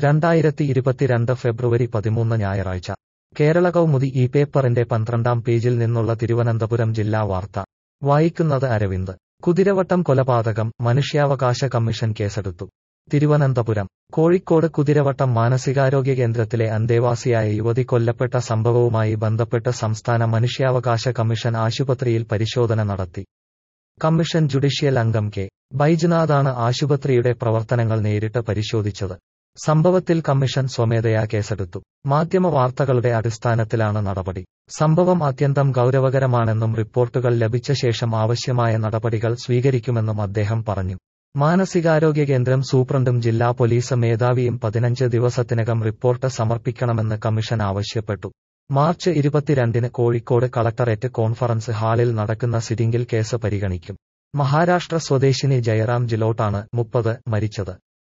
രണ്ടായിരത്തി ഇരുപത്തിരണ്ട് ഫെബ്രുവരി പതിമൂന്ന് ഞായറാഴ്ച കേരള കൗമുദി ഈ പേപ്പറിന്റെ പന്ത്രണ്ടാം പേജിൽ നിന്നുള്ള തിരുവനന്തപുരം ജില്ലാ വാർത്ത വായിക്കുന്നത് അരവിന്ദ് കുതിരവട്ടം കൊലപാതകം മനുഷ്യാവകാശ കമ്മീഷൻ കേസെടുത്തു തിരുവനന്തപുരം കോഴിക്കോട് കുതിരവട്ടം മാനസികാരോഗ്യ കേന്ദ്രത്തിലെ അന്തേവാസിയായ യുവതി കൊല്ലപ്പെട്ട സംഭവവുമായി ബന്ധപ്പെട്ട് സംസ്ഥാന മനുഷ്യാവകാശ കമ്മീഷൻ ആശുപത്രിയിൽ പരിശോധന നടത്തി കമ്മീഷൻ ജുഡീഷ്യൽ അംഗം കെ ബൈജുനാഥാണ് ആശുപത്രിയുടെ പ്രവർത്തനങ്ങൾ നേരിട്ട് പരിശോധിച്ചത് സംഭവത്തിൽ കമ്മീഷൻ സ്വമേധയാ കേസെടുത്തു മാധ്യമ വാർത്തകളുടെ അടിസ്ഥാനത്തിലാണ് നടപടി സംഭവം അത്യന്തം ഗൗരവകരമാണെന്നും റിപ്പോർട്ടുകൾ ലഭിച്ച ശേഷം ആവശ്യമായ നടപടികൾ സ്വീകരിക്കുമെന്നും അദ്ദേഹം പറഞ്ഞു മാനസികാരോഗ്യ കേന്ദ്രം സൂപ്രണ്ടും ജില്ലാ പോലീസ് മേധാവിയും പതിനഞ്ച് ദിവസത്തിനകം റിപ്പോർട്ട് സമർപ്പിക്കണമെന്ന് കമ്മീഷൻ ആവശ്യപ്പെട്ടു മാർച്ച് ഇരുപത്തിരണ്ടിന് കോഴിക്കോട് കളക്ടറേറ്റ് കോൺഫറൻസ് ഹാളിൽ നടക്കുന്ന സിറ്റിംഗിൽ കേസ് പരിഗണിക്കും മഹാരാഷ്ട്ര സ്വദേശിനി ജയറാം ജിലോട്ടാണ് മുപ്പത് മരിച്ചത്